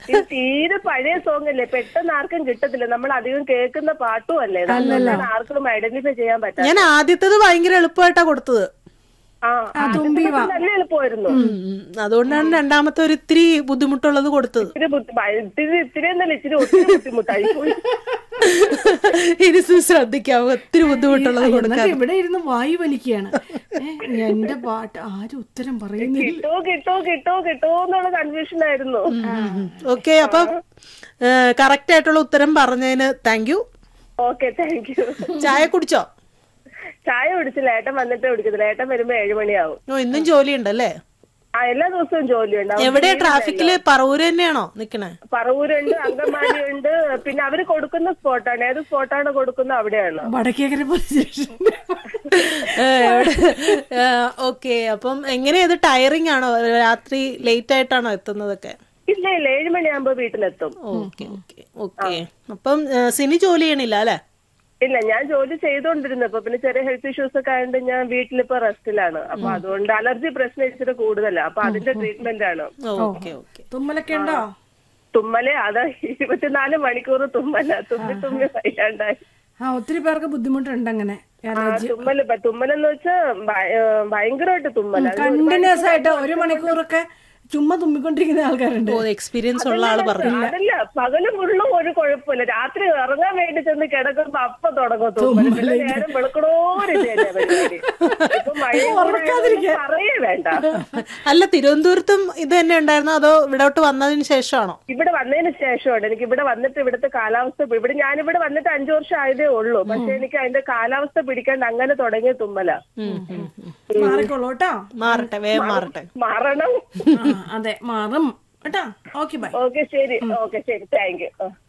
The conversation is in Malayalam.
ഇത് തീരെ പഴയ സോങ് അല്ലേ പെട്ടെന്ന് ആർക്കും കിട്ടത്തില്ല നമ്മൾ അധികം കേൾക്കുന്ന പാട്ടും അല്ലേ അതുകൊണ്ടാണ് ആർക്കും ഐഡന്റിഫൈ ചെയ്യാൻ പറ്റാ ഞാൻ ആദ്യത്തേത് ഭയങ്കര എളുപ്പമായിട്ടാ കൊടുത്തത് ആ തുമ്പി വാ. അത് നല്ല എളുപ്പമായിരുന്നു ഉം, ഉം. അതുകൊണ്ടാണ് രണ്ടാമത്തെ ഒരു ഇത്തിരി ബുദ്ധിമുട്ടുള്ളത് കൊടുത്തത് ഇത്തിരി ബുദ്ധി- ഭയ- ഇത്തിരി ഇത്തിരി എന്നല്ല ഇച്ചിരി ഒത്തിരി ബുദ്ധിമുട്ടായി പോയി ഇനി സു ശ്രദ്ധിക്കാം ഒത്തിരി ബുദ്ധിമുട്ടുള്ളത് കൊടുക്കാം എന്നിട്ട് ഇവിടെ ഇരുന്ന് വായു വലിക്കുകയാണ് ഏ, എന്റെ പാട്ട് ആരും ഉത്തരം പറയുന്നില്ല കിട്ടോ കിട്ടോ കിട്ടോ കിട്ടോ എന്നുള്ള കൺഫ്യൂഷൻ ആയിരുന്നു ഓക്കെ അപ്പം കറക്റ്റ് ആയിട്ടുള്ള ഉത്തരം പറഞ്ഞതിന് thank you okay thank you ചായ കുടിച്ചോ ചായ കുടിച്ചില്ല ഏട്ടൻ വന്നിട്ട് കുടിക്കത്തില്ല ഏട്ടൻ വരുമ്പോ ഏഴുമണിയാവും ഓ ഇന്നും ജോലിയുണ്ടല്ലേ ആ എല്ലാ ദിവസവും ജോലിയുണ്ട് അവർക്ക് എവിടെയാ ട്രാഫിക്കില് പറവൂര് തന്നെയാണോ നിക്കണേ പറവൂരുണ്ട് അങ്കമാലി ഉണ്ട് പിന്നെ അവര് കൊടുക്കുന്ന സ്പോട്ടാണ് ഏത് സ്പോട്ടാണ് കൊടുക്കുന്നത് അവിടെയാണ് വടക്കേക്കര പോലീസ് സ്റ്റേഷൻ ഓക്കെ അപ്പം എങ്ങനെയാ ഇത് ടയറിംഗ് ആണോ രാത്രി ലേറ്റ് ആയിട്ടാണോ എത്തുന്നതൊക്കെ ഇല്ല ഇല്ല ഏഴുമണിയാകുമ്പോ വീട്ടിലെത്തും ഓക്കെ ഓക്കെ ഓക്കെ അപ്പം ഏ, സിനി ജോലി ചെയ്യണില്ല അല്ലെ ഇല്ല ഞാൻ ജോലി ചെയ്തോണ്ടിരുന്നു ഇപ്പൊ പിന്നെ ചെറിയ ഹെൽത്ത് ഇഷ്യൂസ് ഒക്കെ ആയതുകൊണ്ട് ഞാൻ വീട്ടിലിപ്പോ റെസ്റ്റിലാണ് അപ്പൊ അതുകൊണ്ട് അലർജി പ്രശ്നം ഇച്ചിരി കൂടുതലാണ് അപ്പൊ അതിന്റെ ട്രീറ്റ്മെന്റ് ആണ് ഓക്കെ ഓക്കെ തുമ്മലൊക്കെ ഉണ്ടോ തുമ്മല് അത് ഇരുപത്തിനാല് മണിക്കൂർ തുമ്മല തുമ്മി തുമ്മി വയ്യാണ്ടായി ആ ഒത്തിരി പേർക്ക് ബുദ്ധിമുട്ടുണ്ട് അങ്ങനെ ആ തുമ്മല് ബ- തുമ്മലെന്ന് വെച്ചാൽ ഭയങ്കരമായിട്ട് തുമ്മല കണ്ടിന്യൂസ് ആയിട്ട് ഒരു മണിക്കൂറൊക്കെ ചുമ്മാ തുമ്മിക്കൊണ്ടിരിക്കുന്ന ആൾക്കാരുണ്ട് ഓ എക്സ്പീരിയൻസ് ഉള്ള ആള് പറഞ്ഞു അതല്ല പകല് മുള്ളും ഒരു കുഴപ്പമില്ല രാത്രി ഇറങ്ങാൻ വേണ്ടി ചെന്ന് കിടക്കുമ്പോ അപ്പൊ തുടങ്ങും തുമ്മല് പിന്നെ നേരം വെളുക്കണോര് ശരിയാ പരിപാടി ഇപ്പൊ മഴയും കൂടെ ആയതുകൊണ്ട് പറയേ വേണ്ട അല്ല തിരുവനന്തപുരത്തും ഇത് തന്നെ ഉണ്ടായിരുന്നോ അതോ ഇവിടോട്ട് വന്നതിന് ശേഷമാണോ ഇവിടെ വന്നതിന് ശേഷമാണ് എനിക്ക് ഇവിടെ വന്നിട്ട് ഇവിടുത്തെ കാലാവസ്ഥ ഇവിടെ ഞാനിവിടെ വന്നിട്ട് അഞ്ചു വർഷം ആയതേ ഉള്ളൂ പക്ഷെ എനിക്ക് അതിന്റെ കാലാവസ്ഥ പിടിക്കാണ്ട് അങ്ങനെ തുടങ്ങിയ തുമ്മല ഉം, ഉം, ഉം. മാറിക്കോളൂ കേട്ടോ മാറട്ടെ വേഗം മാറട്ടെ മാറണം ആ, അതെ മാറും കേട്ടോ ഓക്കെ ബൈ ഓക്കെ ശരി ഓക്കെ ശരി താങ്ക് യു